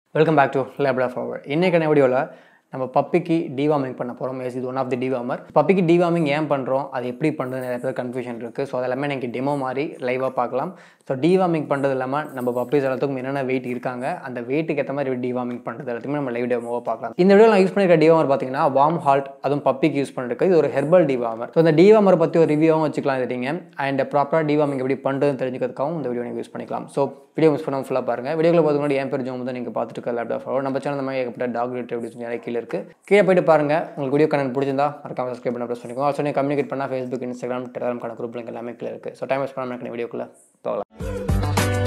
welcome back to லேப்டா forward இன்றைக்கான வீடியோவில் நம்ம பப்பிக்கு டிவார்மிங் பண்ண போகிறோம் எஸ் இது ஒன் ஆஃப் தி டிவார்மர் பப்பிக்கு டிவார்மிங் ஏன் பண்ணுறோம் அது எப்படி பண்ணுறது நிறைய பேர் கன்ஃபியூஷன் இருக்குது ஸோ அதெல்லாமே எனக்கு டெமோ மாதிரி லைவாக பார்க்கலாம் ஸோ டிவார்மிங் பண்ணுறது இல்லாமல் நம்ம பப்பீஸ் எல்லாத்துக்கும் என்னென்ன வெயிட் இருக்காங்க அந்த வெயிட்டுக்கு ஏற்ற மாதிரி டிவார்மிங் பண்ணுறது எல்லாத்தையுமே நம்ம லைவ் டெமோவாக பார்க்கலாம் இந்த வீடியோ நான் யூஸ் பண்ணிருக்க டிவார்மர் பார்த்தீங்கன்னா வார்ம் ஹால்ட் அதுவும் பப்பிக்கு யூஸ் பண்ணிருக்கு இது ஒரு ஹெர்பல் டிவார்மர் ஸோ இந்த டிவார்மர் பற்றி ஒரு ரிவ்யூவும் வச்சுக்கலாம் இதுங்க அண்ட் ப்ராப்பராக டிவார்மிங் எப்படி பண்ணுறதுன்னு தெரிஞ்சுக்கிறதுக்காகவும் இந்த வீடியோ நீங்கள் யூஸ் பண்ணிக்கலாம் ஸோ வீடியோ மிஸ் பண்ணாமல் ஃபுல்லாக பாருங்கள் வீடியோவில் பார்த்து முன்னாடி என் பேர் ஜோம் தான் நீங்கள் பார்த்துட்டு இருக்க லேப்டாப் ஃபாலோ நம்ம சேனல் மாதிரி ஏகப்பட்ட டாக் ரிலேட்டட் வீடியோஸ் நிறைய கீழே இருக்குது கீழே போயிட்டு பாருங்கள் உங்களுக்கு வீடியோ கனெக்ட் பிடிச்சிருந்தா மறக்காம சப்ஸ்கிரைப் பண்ண ப்ரெஸ் பண்ணிக்கோங்க ஆல்சோ நீங்கள் கம்யூனிகேட் பண்ணால் Facebook Instagram Telegram group link எல்லாமே கீழே இருக்குது ஸோ டைம் வேஸ்ட் பண்ணாமல் எனக்கு வீடியோக்குள்ளே போகலாம்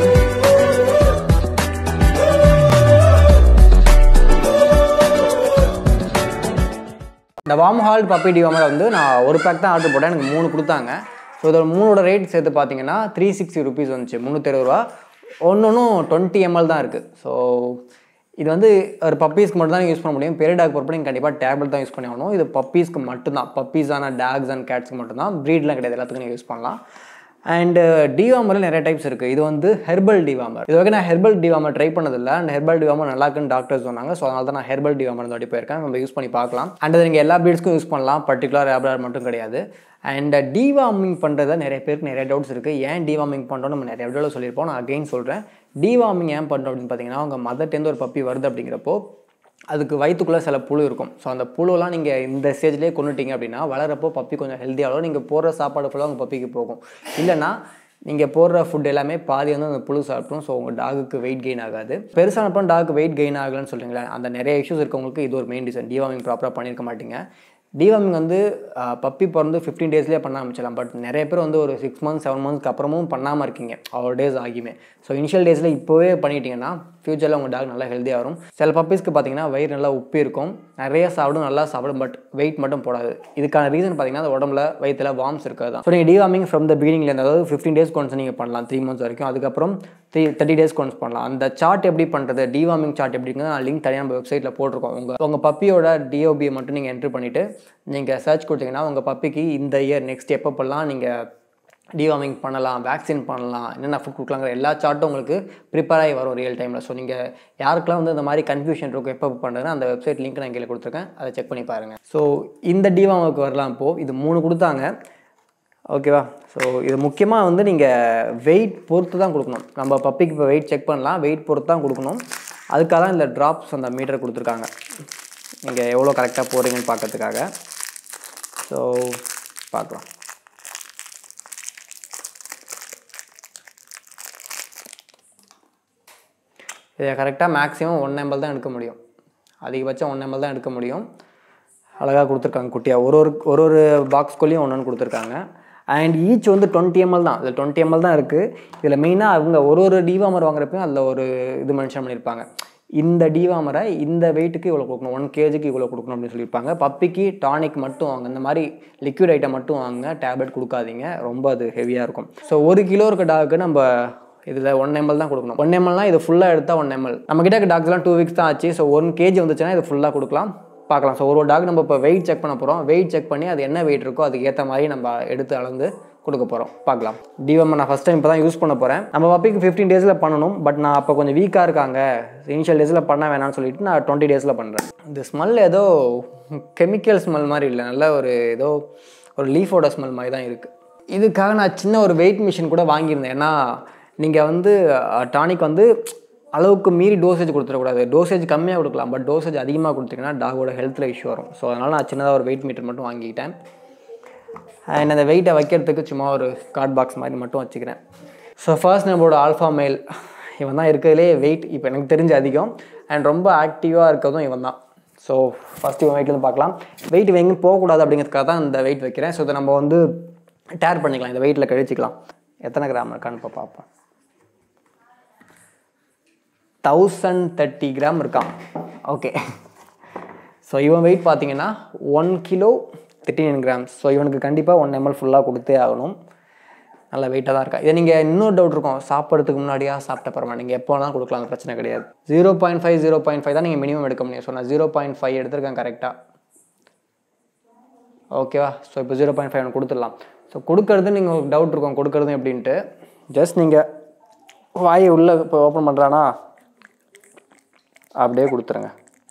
இந்த வார்ம் ஹால் பப்பி டிவாமர் வந்து நான் ஒரு பேக் தான் ஆர்டர் போட்டேன் எனக்கு மூணு கொடுத்தாங்க ஸோ இதோட மூணோட ரேட் சேர்த்து பார்த்தீங்கன்னா த்ரீ சிக்ஸ்டி ருபீஸ் வந்துச்சு முந்நூற்றி ரூபா ஒன்று ஒன்றும் டுவெண்ட்டி எம்எல் தான் இருக்குது ஸோ இது வந்து ஒரு பப்பீஸ்க்கு மட்டும் தான் யூஸ் பண்ண முடியும் பெரிய டாக் பொறுப்பு நீங்கள் கண்டிப்பாக டேப்லெட் தான் யூஸ் பண்ணி ஆகணும் இது பப்பீஸ்க்கு மட்டும்தான் பப்பீஸான டாக்ஸ் அண்ட் கேட்ஸ்க்கு மட்டும்தான் ப்ரீட்லாம் கிடையாது எல்லாத்துக்கும் நீங்கள் யூஸ் பண்ணலாம் அண்ட் டிவாமரில் நிறைய டைப்ஸ் இருக்குது இது வந்து ஹெர்பல் டிவாமர் இது வரைக்கும் நான் ஹெர்பல் டிவாமர் ட்ரை பண்ணதில்லை அண்ட் ஹெர்பல் டிவாமர் நல்லா இருக்குன்னு டாக்டர்ஸ் சொன்னாங்க ஸோ அதனால தான் நான் ஹெர்பல் டிவாமர் இந்த வாட்டி போயிருக்கேன் நம்ம யூஸ் பண்ணி பார்க்கலாம் அண்ட் அது நீங்கள் எல்லா ப்ரீட்ஸ்க்கும் யூஸ் பண்ணலாம் பர்டிகுலர் ரேப்லர் மட்டும் கிடையாது அண்ட் டிவார்மிங் பண்ணுறத நிறைய பேருக்கு நிறைய டவுட்ஸ் இருக்குது ஏன் டிவார்மிங் பண்ணுறோம் நம்ம நிறைய வீடியோவில் சொல்லியிருப்போம் நான் அகைன் சொல்கிறேன் டிவார்மிங் ஏன் பண்ணுறோம் அப்படின்னு பார்த்தீங்கன்னா உங்கள் மதர்ட்டேருந்து ஒரு பப்பி வருது அப்படிங்கிறப்போ அதுக்கு வயிற்றுக்குள்ளே சில புழு இருக்கும் ஸோ அந்த புழுலாம் நீங்கள் இந்த ஸ்டேஜ்லேயே கொண்டுட்டீங்க அப்படின்னா வளரப்போ பப்பி கொஞ்சம் ஹெல்த்தியாகவும் நீங்கள் போடுற சாப்பாடு ஃபுல்லாக உங்கள் பப்பிக்கு போகும் இல்லைனா நீங்கள் போடுற ஃபுட் எல்லாமே பாதி வந்து அந்த புழு சாப்பிட்ரும் ஸோ உங்கள் டாகுக்கு வெயிட் கெயின் ஆகாது பெருசான அப்புறம் டாகுக்கு வெயிட் கெயின் ஆகலன்னு சொல்கிறீங்களா அந்த நிறைய இஷ்யூஸ் இருக்கவங்களுக்கு இது ஒரு மெயின் ரீசன் டிவார்மிங் ப்ராப்பராக பண்ணியிருக்க மாட்டீங்க டிவார்மிங் வந்து பப்பி பிறந்து ஃபிஃப்டீன் டேஸ்லேயே பண்ண ஆரம்பிச்சிடலாம் பட் நிறைய பேர் வந்து ஒரு சிக்ஸ் மந்த்ஸ் செவன் மந்த்ஸ்க்கு அப்புறமும் பண்ணாமல் இருக்கீங்க அவ்வளோ டேஸ் ஆகியுமே ஸோ இனிஷியல் டேஸில் இப்போவே பண்ணிட்டீங்கன்னா ஃப்யூச்சரில் உங்கள் டாக் நல்லா ஹெல்த்தியாக வரும் சில பப்பீஸ்க்கு பார்த்தீங்கன்னா வயிறு நல்லா உப்பி இருக்கும் நிறைய சாப்பிடும் நல்லா சாப்பிடும் பட் வெயிட் மட்டும் போடாது இதுக்கான ரீசன் பார்த்தீங்கன்னா அது உடம்புல வயிற்றில் வார்ம்ஸ் இருக்காது தான் ஸோ நீங்கள் டிவார்மிங் ஃப்ரம் த பிகினிங்லேருந்து அதாவது ஃபிஃப்டீன் டேஸ் கொண்டு நீங்கள் பண்ணலாம் த்ரீ மந்த்ஸ் வரைக்கும் அதுக்கப்புறம் த்ரீ தேர்ட்டி டேஸ் கொண்டு பண்ணலாம் அந்த சார்ட் எப்படி பண்ணுறது டிவார்மிங் சார்ட் எப்படிங்கிறது நான் லிங்க் தனியாக நம்ம வெப்சைட்டில் போட்டிருக்கோம் உங்கள் உங்கள் பப்பியோட டிஓபியை மட்டும் நீங்கள் என்ட்ரு பண்ணிவிட்டு நீங்கள் சர்ச் கொடுத்தீங்கன்னா உங்கள் பப்பிக்கு இந்த இயர் நெக்ஸ்ட் எப்பப்பெல்லாம் நீங்கள் டிவார்மிங் பண்ணலாம் வேக்சின் பண்ணலாம் என்னென்ன ஃபுட் கொடுக்கலாங்கிற எல்லா சார்ட்டும் உங்களுக்கு ப்ரிப்பேர் ஆகி வரும் ரியல் டைமில் ஸோ நீங்கள் யாருக்கெல்லாம் வந்து இந்த மாதிரி கன்ஃபியூஷன் இருக்கும் எப்போ பண்ணுறதுன்னு அந்த வெப்சைட் லிங்க் நான் கீழே கொடுத்துருக்கேன் அதை செக் பண்ணி பாருங்கள் ஸோ இந்த டிவார்முக்கு வரலாம் இப்போது இது மூணு கொடுத்தாங்க ஓகேவா ஸோ இது முக்கியமாக வந்து நீங்கள் வெயிட் பொறுத்து தான் கொடுக்கணும் நம்ம பப்பிக்கு இப்போ வெயிட் செக் பண்ணலாம் வெயிட் பொறுத்து தான் கொடுக்கணும் அதுக்காக தான் இந்த ட்ராப்ஸ் அந்த மீட்டர் கொடுத்துருக்காங்க நீங்கள் எவ்வளோ கரெக்டாக போகிறீங்கன்னு பார்க்கறதுக்காக ஸோ பார்க்கலாம் இதை கரெக்டாக மேக்ஸிமம் ஒன் எம்எல் தான் எடுக்க முடியும் அதிகபட்சம் ஒன் எம்எல் தான் எடுக்க முடியும் அழகாக கொடுத்துருக்காங்க குட்டியாக ஒரு ஒரு ஒரு ஒரு பாக்ஸ்குள்ளேயும் ஒன்று ஒன்று கொடுத்துருக்காங்க அண்ட் ஈச் வந்து டுவெண்ட்டி எம்எல் தான் இதில் டுவெண்ட்டி எம்எல் தான் இருக்குது இதில் மெயினாக அவங்க ஒரு ஒரு டிவாமர் வாங்குறப்பையும் அதில் ஒரு இது மென்ஷன் பண்ணியிருப்பாங்க இந்த டிவாமரை இந்த வெயிட்டுக்கு இவ்வளோ கொடுக்கணும் ஒன் கேஜிக்கு இவ்வளோ கொடுக்கணும் அப்படின்னு சொல்லியிருப்பாங்க பப்பிக்கு டானிக் மட்டும் வாங்க இந்த மாதிரி லிக்விட் ஐட்டம் மட்டும் வாங்க டேப்லெட் கொடுக்காதீங்க ரொம்ப அது ஹெவியாக இருக்கும் ஸோ ஒரு கிலோ இருக்க டாக்கு நம்ம இதில் ஒன் எம்எல் தான் கொடுக்கணும் ஒன் எம்எல்னால் இது ஃபுல்லாக எடுத்தால் ஒன் எம்எல் நம்ம கிட்ட டாக்ஸ்லாம் டூ வீக்ஸ் தான் ஆச்சு ஸோ ஒன் கேஜி வந்துச்சுன்னா இது ஃபுல்லாக கொடுக்கலாம் பார்க்கலாம் ஸோ ஒரு ஒரு டாக் நம்ம இப்போ வெயிட் செக் பண்ண போகிறோம் வெயிட் செக் பண்ணி அது என்ன வெயிட் இருக்கோ அதுக்கு ஏற்ற மாதிரி நம்ம எடுத்து அளந்து கொடுக்க போகிறோம் பார்க்கலாம் டிவம் நான் ஃபஸ்ட் டைம் இப்போ தான் யூஸ் பண்ண போகிறேன் நம்ம பப்பிக்கு ஃபிஃப்டீன் டேஸில் பண்ணணும் பட் நான் அப்போ கொஞ்சம் வீக்காக இருக்காங்க இனிஷியல் டேஸில் பண்ண வேணாம்னு சொல்லிட்டு நான் டுவெண்ட்டி டேஸில் பண்ணுறேன் இந்த ஸ்மெல் ஏதோ கெமிக்கல் ஸ்மெல் மாதிரி இல்லை நல்ல ஒரு ஏதோ ஒரு லீஃபோட ஸ்மெல் மாதிரி தான் இருக்குது இதுக்காக நான் சின்ன ஒரு வெயிட் மிஷின் கூட வாங்கியிருந்தேன் ஏன்னா நீங்கள் வந்து டானிக் வந்து அளவுக்கு மீறி டோசேஜ் கொடுத்துடக்கூடாது டோசேஜ் கம்மியாக கொடுக்கலாம் பட் டோசேஜ் அதிகமாக கொடுத்தீங்கன்னா டாகோட ஹெல்த்தில் இஷ்யூ வரும் ஸோ அதனால் நான் சின்னதாக ஒரு வெயிட் மீட்டர் மட்டும் வாங்கிக்கிட்டேன் அண்ட் அந்த வெயிட்டை வைக்கிறதுக்கு சும்மா ஒரு கார்ட் பாக்ஸ் மாதிரி மட்டும் வச்சுக்கிறேன் ஸோ ஃபர்ஸ்ட் நம்மளோட ஆல்ஃபா மேல் இவன் தான் இருக்கிறதுலே வெயிட் இப்போ எனக்கு தெரிஞ்ச அதிகம் அண்ட் ரொம்ப ஆக்டிவாக இருக்கிறதும் இவன் தான் ஸோ ஃபஸ்ட் இவன் வெயிட்லேருந்து பார்க்கலாம் வெயிட் இவன் எங்கேயும் போகக்கூடாது அப்படிங்கிறதுக்காக தான் இந்த வெயிட் வைக்கிறேன் ஸோ இதை நம்ம வந்து டேர் பண்ணிக்கலாம் இந்த வெயிட்டில் கழிச்சிக்கலாம் எத்தனை கிராம் இருக்கான்னு இப்போ பார்ப்போம் தௌசண்ட் தேர்ட்டி கிராம் இருக்கான் ஓகே ஸோ இவன் வெயிட் பார்த்தீங்கன்னா one kilo thirty nine grams so இவனுக்கு கண்டிப்பாக ஒன் எம்எல் ஃபுல்லாக கொடுத்தே ஆகணும் நல்ல வெயிட்டாக தான் இருக்கா இதை நீங்கள் இன்னொரு டவுட் இருக்கும் சாப்பிட்றதுக்கு முன்னாடியா சாப்பிட்ட பரமா நீங்கள் எப்போ வேணாலும் கொடுக்கலாம் பிரச்சனை கிடையாது zero point five zero point five தான் நீங்கள் மினிமம் எடுக்க முடியும் ஸோ நான் ஜீரோ பாயிண்ட் ஃபைவ் எடுத்திருக்கேன் கரெக்டாக ஓகேவா ஸோ இப்போ ஜீரோ பாயிண்ட் ஃபைவ் கொடுத்துடலாம் ஸோ கொடுக்கறது நீங்கள் ஒரு டவுட் இருக்கும் கொடுக்கறது எப்படின்ட்டு ஜஸ்ட் நீங்கள் வாயை உள்ளே இப்போ ஓப்பன் பண்ணுறானா அப்படியே கொடுத்துருங்க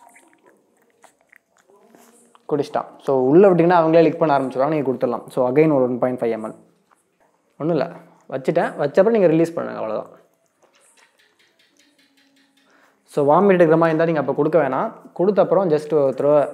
குடிச்சிட்டான் ஸோ உள்ளே விட்டிங்கன்னா அவங்களே லிக் பண்ண ஆரம்பிச்சிடுவாங்க நீங்கள் கொடுத்துடலாம் ஸோ அகைன் ஒரு ஒன் பாயிண்ட் ஃபைவ் எம்எல் ஒன்றும் இல்லை வச்சுட்டேன் வச்சப்பறம் நீங்கள் ரிலீஸ் பண்ணுங்க அவ்வளோதான் ஸோ வாமிட் எடுக்கிற மாதிரி இருந்தால் நீங்கள் அப்போ கொடுக்க வேணாம் கொடுத்த அப்புறம் ஜஸ்ட் ஒரு தடவை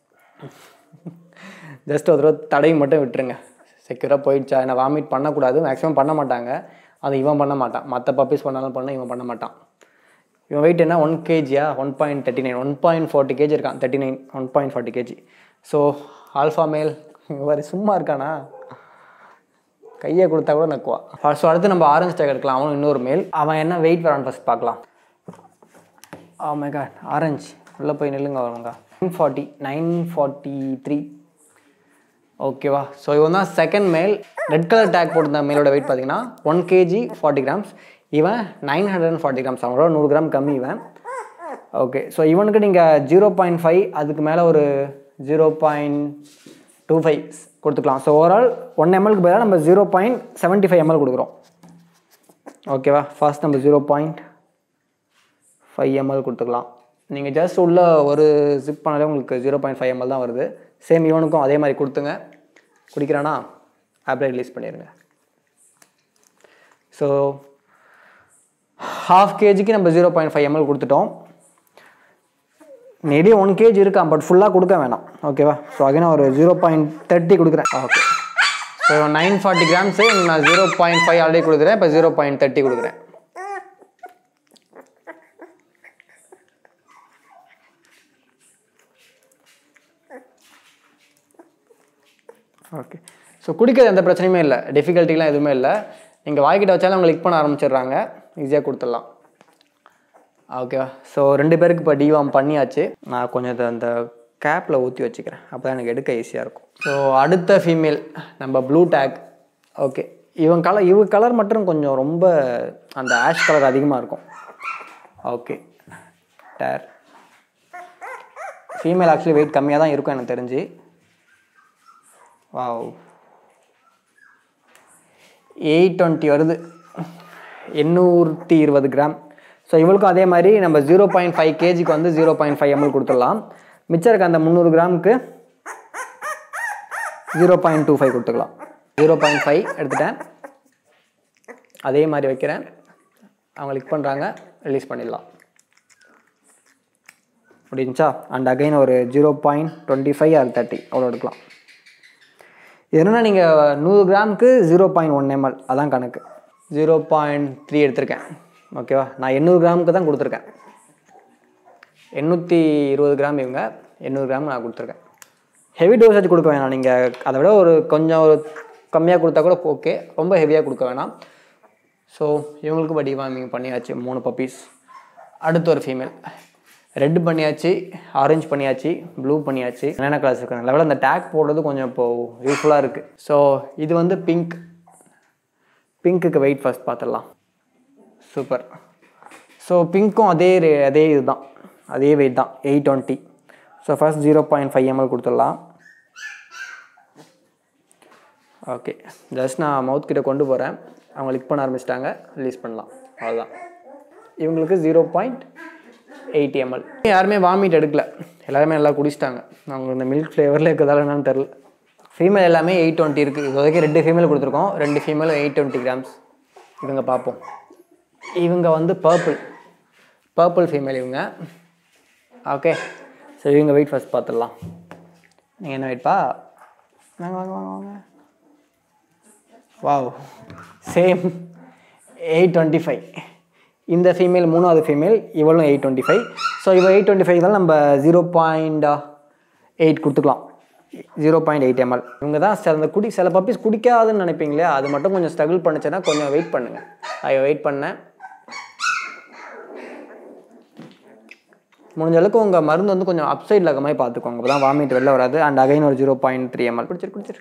ஜஸ்ட் ஒரு தடவை தடவி மட்டும் விட்டுருங்க செக்யூராக போயிடுச்சா ஏன்னா வாமிட் பண்ணக்கூடாது மேக்ஸிமம் பண்ண மாட்டாங்க அது இவன் பண்ண மாட்டான் மற்ற பப்பீஸ் பண்ணாலும் பண்ண இவன் பண்ண மாட்டான் இவன் வெயிட் என்ன ஒன் கேஜியா one point thirty nine one point forty KG இருக்கான் thirty nine one point forty KG so alpha மேல் வேறு சும்மா இருக்கானா கையை கொடுத்தா கூட நக்குவா ஸோ அடுத்து நம்ம ஆரஞ்சு டேக் எடுக்கலாம் அவனும் இன்னொரு மேல் அவன் என்ன வெயிட் வரான்னு ஃபஸ்ட் பார்க்கலாம் ஆ மை காட் ஆரஞ்சு உள்ளே போய் நில்லுங்க அவங்க nine forty nine forty three ஓகேவா ஸோ இவன் தான் செகண்ட் மேல் ரெட் கலர் டேக் போட்டிருந்த மேலோட வெயிட் பார்த்தீங்கன்னா ஒன் கேஜி ஃபார்ட்டி கிராம்ஸ் இவன் nine hundred and forty grams அவனோட நூறு கிராம் கம்மி இவன் ஓகே ஸோ இவனுக்கு நீங்கள் ஜீரோ பாயிண்ட் ஃபைவ் அதுக்கு மேலே ஒரு ஜீரோ பாயிண்ட் டூ ஃபைவ் கொடுத்துக்கலாம் ஸோ ஓவரால் ஒன் எம்எல்க்கு பதிலாக நம்ம zero point seventy five ML கொடுக்குறோம் ஓகேவா ஃபர்ஸ்ட் நம்ம ஜீரோ பாயிண்ட் ஃபைவ் எம்எல் கொடுத்துக்கலாம் நீங்கள் ஜஸ்ட் உள்ள ஒரு ஜிப் பண்ணாலே உங்களுக்கு ஜீரோ பாயிண்ட் ஃபைவ் எம்எல் தான் வருது சேம் இவனுக்கும் அதே மாதிரி கொடுத்துங்க குடிக்கிறானா அப்படியே ரிலீஸ் பண்ணிடுங்க ஸோ ஹாஃப் கேஜிக்கு நம்ம ஜீரோ பாயிண்ட் ஃபைவ் எம்எல் கொடுத்துட்டோம் மேபி ஒன் கேஜி இருக்கான் பட் ஃபுல்லாக கொடுக்க வேணாம் ஓகேவா ஸோ அகைன் ஒரு ஜீரோ பாயிண்ட் தேர்ட்டி கொடுக்குறேன் okay so nine forty grams நான் ஜீரோ பாயிண்ட் ஃபைவ் ஆல்ரெடி கொடுக்குறேன் இப்போ ஜீரோ பாயிண்ட் தேர்ட்டி கொடுக்குறேன் ஓகே ஸோ குடிக்கிறது எந்த பிரச்சனையுமே இல்லை டிஃபிகல்ட்டிலாம் எதுவுமே இல்லை நீங்கள் வாய்க்கிட்ட வச்சாலும் அவங்க லிக் பண்ண ஆரம்பிச்சிடுறாங்க ஈஸியாக கொடுத்துடலாம் ஓகேவா ஸோ ரெண்டு பேருக்கு இப்போ டிவாம் பண்ணியாச்சு நான் கொஞ்சம் இதை அந்த கேப்பில் ஊற்றி வச்சுக்கிறேன் அப்போ தான் எனக்கு எடுக்க ஈஸியாக இருக்கும் ஸோ அடுத்த ஃபீமேல் நம்ம ப்ளூ டேக் ஓகே இவன் கலர் இவங்க கலர் மட்டும் கொஞ்சம் ரொம்ப அந்த ஆஷ் கலர் அதிகமாக இருக்கும் okay their female actually weight கம்மியாக தான் இருக்கும் எனக்கு தெரிஞ்சு வாவ் எயிட் டுவெண்ட்டி வருது எண்ணூற்றி இருபது கிராம் ஸோ இவளுக்கும் அதே மாதிரி நம்ம ஜீரோ பாயிண்ட் ஃபைவ் கேஜிக்கு வந்து ஜீரோ பாயிண்ட் ஃபைவ் எம்எல் கொடுத்துடலாம் மிச்சம் இருக்க அந்த முந்நூறு கிராமுக்கு ஜீரோ பாயிண்ட் டூ ஃபைவ் கொடுத்துக்கலாம் ஜீரோ பாயிண்ட் ஃபைவ் எடுத்துட்டேன் அதே மாதிரி வைக்கிறேன் அவங்க லிக் பண்ணுறாங்க ரிலீஸ் பண்ணிடலாம் முடிஞ்சா அண்ட் அகைன் ஒரு zero point twenty five or thirty அவ்வளோ எடுக்கலாம் என்னென்னா நீங்கள் நூறு கிராமுக்கு ஜீரோ பாயிண்ட் ஒன் எம்எல் அதான் கணக்கு ஜீரோ பாயிண்ட் த்ரீ எடுத்திருக்கேன் ஓகேவா நான் எண்ணூறு கிராமுக்கு தான் கொடுத்துருக்கேன் எண்ணூற்றி இருபது கிராம் இவங்க எண்ணூறு கிராம் நான் கொடுத்துருக்கேன் ஹெவி டோசேஜ் கொடுக்க வேணாம் நீங்கள் அதை விட ஒரு கொஞ்சம் ஒரு கம்மியாக கொடுத்தா கூட ஓகே ரொம்ப ஹெவியாக கொடுக்க வேணாம் ஸோ இவங்களுக்கு படி வார்மிங் பண்ணியாச்சு மூணு பப்பீஸ் அடுத்து ஒரு ஃபீமேல் ரெட் பண்ணியாச்சு ஆரஞ்சு பண்ணியாச்சு ப்ளூ பண்ணியாச்சு என்னென்ன கலர்ஸ் இருக்கு லெவலில் அந்த டேக் போடுறது கொஞ்சம் இப்போது யூஸ்ஃபுல்லாக இருக்குது ஸோ இது வந்து பிங்க் பிங்க்குக்கு வெயிட் ஃபர்ஸ்ட் பார்த்துடலாம் சூப்பர் ஸோ பிங்க்கும் அதே ரே அதே இதுதான் அதே வெயிட் தான் eight twenty so first zero point five ML கொடுத்துடலாம் ஓகே ஜஸ்ட் நான் மவுத் கிட்ட கொண்டு போகிறேன் அவங்க லிக் பண்ண ஆரம்பிச்சிட்டாங்க ரிலீஸ் பண்ணலாம் அவ்வளோதான் இவங்களுக்கு ஜீரோ பாயிண்ட் எயிட் எம்எல் யாருமே வாமிட் எடுக்கல எல்லாருமே நல்லா குடிச்சிட்டாங்க அவங்க இந்த மில்க் ஃப்ளேவரில் இருக்கிறதால என்னன்னு தெரில ஃபீமேல் எல்லாமே எயிட் டுவெண்ட்டி இருக்குது இது வரைக்கும் ரெண்டு ஃபீமேல் கொடுத்துருக்கோம் ரெண்டு ஃபீமேலும் எயிட் டுவெண்ட்டி கிராம்ஸ் இவங்க பார்ப்போம் இவங்க வந்து பர்பிள் பர்பிள் ஃபீமேல் இவங்க ஓகே ஸோ இவங்க வெயிட் ஃபர்ஸ்ட் பார்த்துடலாம் நீங்கள் என்ன வெயிட்ப்பா வாங்க வாங்க வாங்க வாங்க wow same eight twenty five இந்த ஃபீமேல் மூணாவது ஃபீமேல் இவளும் எயிட் டுவெண்ட்டி ஃபைவ் ஸோ இவள் எயிட் டுவெண்ட்டி ஃபைவ் தான் நம்ம ஜீரோ பாயிண்ட் எயிட் கொடுத்துக்கலாம் ஜீரோ பாயிண்ட் எயிட் எம்எல் இவங்க தான் சில அந்த குடி சில பப்பீஸ் குடிக்காதுன்னு நினைப்பீங்களே அது மட்டும் கொஞ்சம் ஸ்ட்ரகிள் பண்ணுச்சுன்னா கொஞ்சம் வெயிட் பண்ணுங்கள் ஐ வெயிட் பண்ணேன் முடிஞ்ச அளவுக்கு உங்கள் மருந்து வந்து கொஞ்சம் அப்சைடில் இருக்க மாதிரி பார்த்துக்கோங்க அப்போ தான் வாமிட் வெளில வராது அண்ட் அகைன் ஒரு ஜீரோ பாயிண்ட் த்ரீ எம்எல் குடிச்சிரு குடிச்சிரு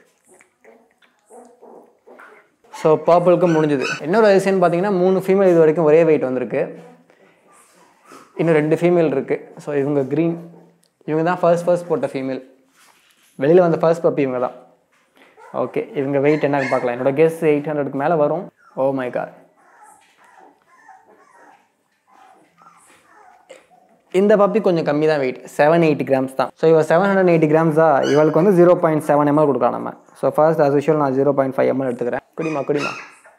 ஸோ பர்பிளுக்கு முடிஞ்சுது இன்னொரு அதிசயம்னு பார்த்தீங்கன்னா மூணு ஃபீமேல் இது வரைக்கும் ஒரே வெயிட் வந்திருக்கு இன்னும் ரெண்டு ஃபீமேல் இருக்குது ஸோ இவங்க க்ரீன் இவங்க தான் ஃபர்ஸ்ட் ஃபர்ஸ்ட் போட்ட ஃபீமேல் வெளியில் வந்த ஃபர்ஸ்ட் பப்பி இவங்க தான் ஓகே இவங்க வெயிட் என்ன பார்க்கலாம் என்னோட கெஸ் எயிட் ஹண்ட்ரடுக்கு மேலே வரும் ஓ மை காட் இந்த பப்பி கொஞ்சம் கம்மி தான் வெயிட் செவன் எயிட்டி கிராம்ஸ் தான் ஸோ இவள் செவன் ஹண்ட்ரட் எயிட்டி கிராம்ஸா இவளுக்கு வந்து ஜீரோ பாயிண்ட் செவன் எம்எல் கொடுக்கலாம் நம்ம ஸோ ஃபர்ஸ்ட் as usual நான் ஜீரோ பாயிண்ட் ஃபைவ் எம்எல் எடுத்துக்கிறேன் குடிமா குடிமா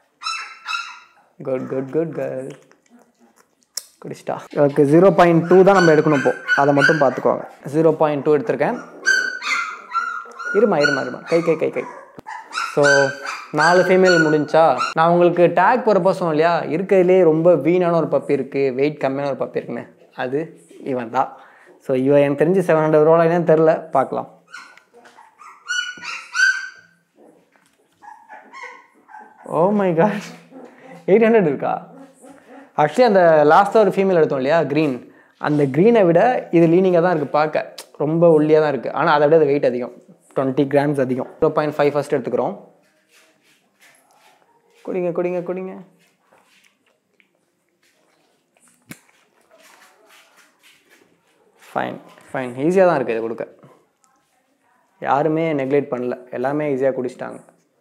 குட் குட் குட் கேர்ள் குடிச்சிட்டா இவளுக்கு ஜீரோ பாயிண்ட் டூ தான் நம்ம எடுக்கணும் இப்போ அதை மட்டும் பார்த்துக்கோங்க ஜீரோ பாயிண்ட் டூ எடுத்திருக்கேன் இருமா இருமா இருமா கை கை கை கை ஸோ நாலு ஃபீமேல் முடிஞ்சா நான் உங்களுக்கு டேக் போகிறப்ப சொன்னேன் இல்லையா இருக்கிறதுலே ரொம்ப வீணான ஒரு பப்பி இருக்குது வெயிட் கம்மியான ஒரு பப்பி இருக்குன்னு அது இவன் தான் ஸோ இவன் எனக்கு தெரிஞ்சு செவன் ஹண்ட்ரட் ரூபா என்னன்னு தெரில பார்க்கலாம் oh my god eight hundred இருக்கா ஆக்சுவலி அந்த லாஸ்ட்டாக ஒரு ஃபீமேல் எடுத்தோம் இல்லையா க்ரீன் அந்த க்ரீனை விட இது லீனிங்காக தான் இருக்குது பார்க்க ரொம்ப ஒல்லியாக தான் இருக்குது ஆனால் அதை விட அது வெயிட் அதிகம் டுவெண்ட்டி கிராம்ஸ் அதிகம் ஜீரோ பாயிண்ட் ஃபைவ் ஃபஸ்ட் எடுத்துக்கிறோம் குடிங்க குடிங்க குடிங்க ஃபைன் ஃபைன் ஈஸியாக தான் இருக்குது இது கொடுக்க யாருமே நெக்லெக்ட் பண்ணல எல்லாமே ஈஸியாக குடிச்சிட்டாங்க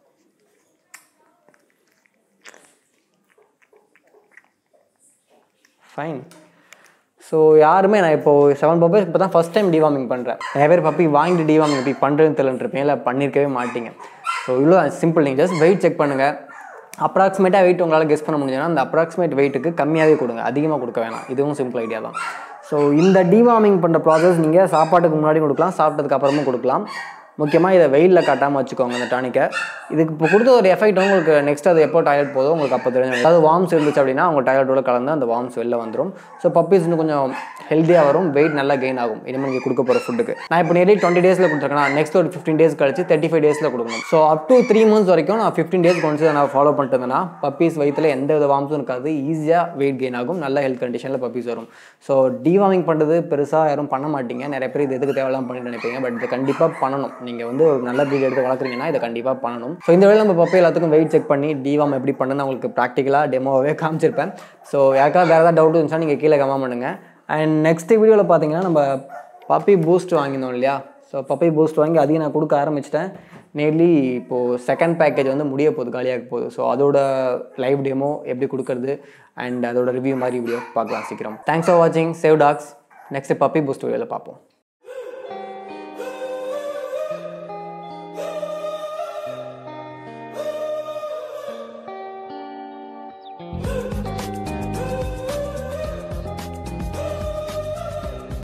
ஃபைன் ஸோ யாருமே நான் இப்போ செவன் பப்பீஸ் இப்போ தான் ஃபஸ்ட் டைம் டிவார்மிங் பண்ணுறேன் நிறைய பேர் பப்பி வாங்கிட்டு டிவார்மிங் எப்படி பண்ணுறதுன்னு தெரியலன்றிருப்பேன் இல்லை பண்ணியிருக்கவே மாட்டீங்க ஸோ இவ்வளோ சிம்பிள் நீங்கள் ஜஸ்ட் வெயிட் செக் பண்ணுங்கள் அப்ராக்சிமேட்டாக வெயிட் உங்களால் கெஸ் பண்ண முடிஞ்சதுன்னா அந்த அப்ராக்சிமேட் வெயிட்டுக்கு கம்மியாகவே கொடுங்க அதிகமாக கொடுக்க வேணாம் இதுவும் சிம்பிள் ஐடியா தான் ஸோ இந்த டிவார்மிங் பண்ணுற ப்ராசஸ் நீங்கள் சாப்பாட்டுக்கு முன்னாடி கொடுக்கலாம் சாப்பிட்டதுக்கு அப்புறமும் கொடுக்கலாம் முக்கியமாக இதை வெயிலில் காட்டாமல் வச்சுக்கோங்க இந்த டானிக்கை இதுக்கு இப்போ கொடுத்த ஒரு எஃபெக்ட் உங்களுக்கு நெக்ஸ்ட் அது எப்போ டாய்லெட் போதோ உங்களுக்கு அப்போ தெரிஞ்சு அதாவது வார்ம்ஸ் இருந்துச்சு அப்படின்னா அவங்க டாய்லெட்டோட கலந்து அந்த வார்ம்ஸ் வெளில வந்துடும் ஸோ பப்பீஸ் இன்னும் கொஞ்சம் ஹெல்த்தியாக வரும் வெயிட் நல்லா கெயின் ஆகும் இனிமேல் நீங்கள் கொடுக்க போகிற ஃபுட்டுக்கு நான் இப்போ நேரடி டுவெண்ட்டி டேஸில் கொடுத்துருக்கேன் நெக்ஸ்ட் ஒரு ஃபிஃப்டின் டேஸ் கழிச்சு தேர்ட்டி ஃபைவ் டேஸில் கொடுக்கணும் so up to three months வரைக்கும் நான் ஃபிஃப்டின் டேஸ் கொஞ்சம் நான் ஃபாலோ பண்ணிட்டு இருந்தேன்னா பப்பீஸ் வயிற்றில் எந்த வித வார்ம்ஸும் இருக்காது ஈஸியாக வெயிட் கெயின் ஆகும் நல்ல ஹெல்த் கண்டிஷனில் பப்பீஸ் வரும் ஸோ டிவார்மிங் பண்ணுறது பெருசாக யாரும் பண்ண மாட்டீங்க நிறைய பேர் இது எதுக்கு தேவையில்லாம பண்ணிட்டு நினைப்பீங்க பட் இதை கண்டிப்பாக பண்ணணும் நீங்கள் வந்து ஒரு நல்ல ப்ரீட் எடுத்து வளர்க்குறீங்கன்னா இதை கண்டிப்பாக பண்ணணும் ஸோ இந்த வேலை நம்ம பப்பி எல்லாத்துக்கும் வெயிட் செக் பண்ணி டிவார்ம் எப்படி பண்ணுன்னு உங்களுக்கு ப்ராக்டிக்கலாக டெமோவே காமிச்சிருப்பேன் ஸோ யாருக்காவது வேறு ஏதாவது டவுட் இருந்துச்சுன்னா நீங்கள் கீழே கமெண்ட் பண்ணுங்கள் அண்ட் நெக்ஸ்ட் வீடியோவில் பார்த்தீங்கன்னா நம்ம பப்பி பூஸ்ட் வாங்கியிருந்தோம் இல்லையா ஸோ பப்பி பூஸ்ட் வாங்கி அதையும் நான் கொடுக்க ஆரம்பிச்சிட்டேன் நேர்லி இப்போது செகண்ட் பேக்கேஜ் வந்து முடிய போகுது காலியாக போகுது ஸோ அதோட லைவ் டெமோ எப்படி கொடுக்கறது அண்ட் அதோட ரிவ்யூ மாதிரி வீடியோ பார்க்கலாம் சீக்கிரம் தேங்க்ஸ் ஃபார் வாட்சிங் save dogs next puppy boost வீடியோவில் பார்ப்போம்